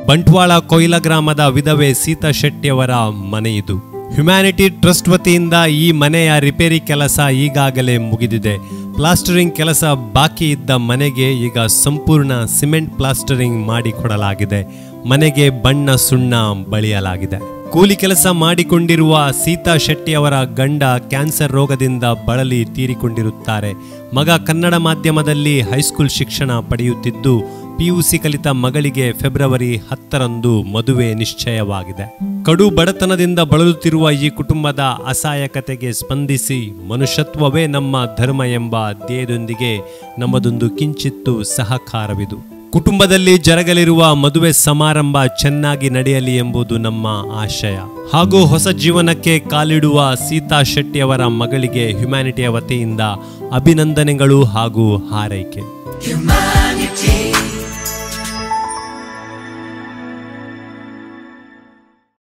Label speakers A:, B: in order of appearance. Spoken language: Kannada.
A: ಬಂಟ್ವಾಳ ಕೊಯ್ಲ ಗ್ರಾಮದ ವಿಧವೆ ಸೀತಾ ಶೆಟ್ಟಿಯವರ ಮನೆಯಿದು ಹ್ಯುಮ್ಯಾನಿಟಿ ಟ್ರಸ್ಟ್ ವತಿಯಿಂದ ಈ ಮನೆಯ ರಿಪೇರಿ ಕೆಲಸ ಈಗಾಗಲೇ ಮುಗಿದಿದೆ ಪ್ಲಾಸ್ಟರಿಂಗ್ ಕೆಲಸ ಬಾಕಿ ಇದ್ದ ಮನೆಗೆ ಈಗ ಸಂಪೂರ್ಣ ಸಿಮೆಂಟ್ ಪ್ಲಾಸ್ಟರಿಂಗ್ ಮಾಡಿಕೊಡಲಾಗಿದೆ ಮನೆಗೆ ಬಣ್ಣ ಸುಣ್ಣ ಬಳಿಯಲಾಗಿದೆ ಕೂಲಿ ಕೆಲಸ ಮಾಡಿಕೊಂಡಿರುವ ಸೀತಾ ಶೆಟ್ಟಿ ಅವರ ಗಂಡ ಕ್ಯಾನ್ಸರ್ ರೋಗದಿಂದ ಬಳಲಿ ತೀರಿಕೊಂಡಿರುತ್ತಾರೆ ಮಗ ಕನ್ನಡ ಮಾಧ್ಯಮದಲ್ಲಿ ಹೈಸ್ಕೂಲ್ ಶಿಕ್ಷಣ ಪಡೆಯುತ್ತಿದ್ದು ಪಿಯುಸಿ ಕಲಿತ ಮಗಳಿಗೆ ಫೆಬ್ರವರಿ ಹತ್ತರಂದು ಮದುವೆ ನಿಶ್ಚಯವಾಗಿದೆ ಕಡು ಬಡತನದಿಂದ ಬಳಲುತ್ತಿರುವ ಈ ಕುಟುಂಬದ ಅಸಹಾಯಕತೆಗೆ ಸ್ಪಂದಿಸಿ ಮನುಷ್ಯತ್ವವೇ ನಮ್ಮ ಧರ್ಮ ಎಂಬ ಧ್ಯೇಯದೊಂದಿಗೆ ನಮ್ಮದೊಂದು ಕಿಂಚಿತ್ತು ಸಹಕಾರವಿದು ಕುಟುಂಬದಲ್ಲಿ ಜರಗಲಿರುವ ಮದುವೆ ಸಮಾರಂಭ ಚೆನ್ನಾಗಿ ನಡೆಯಲಿ ಎಂಬುದು ನಮ್ಮ ಆಶಯ ಹಾಗೂ ಹೊಸ ಜೀವನಕ್ಕೆ ಕಾಲಿಡುವ ಸೀತಾ ಶೆಟ್ಟಿಯವರ ಮಗಳಿಗೆ ಹ್ಯುಮ್ಯಾನಿಟಿಯ ವತಿಯಿಂದ ಅಭಿನಂದನೆಗಳು ಹಾಗೂ ಹಾರೈಕೆ
B: Humanity.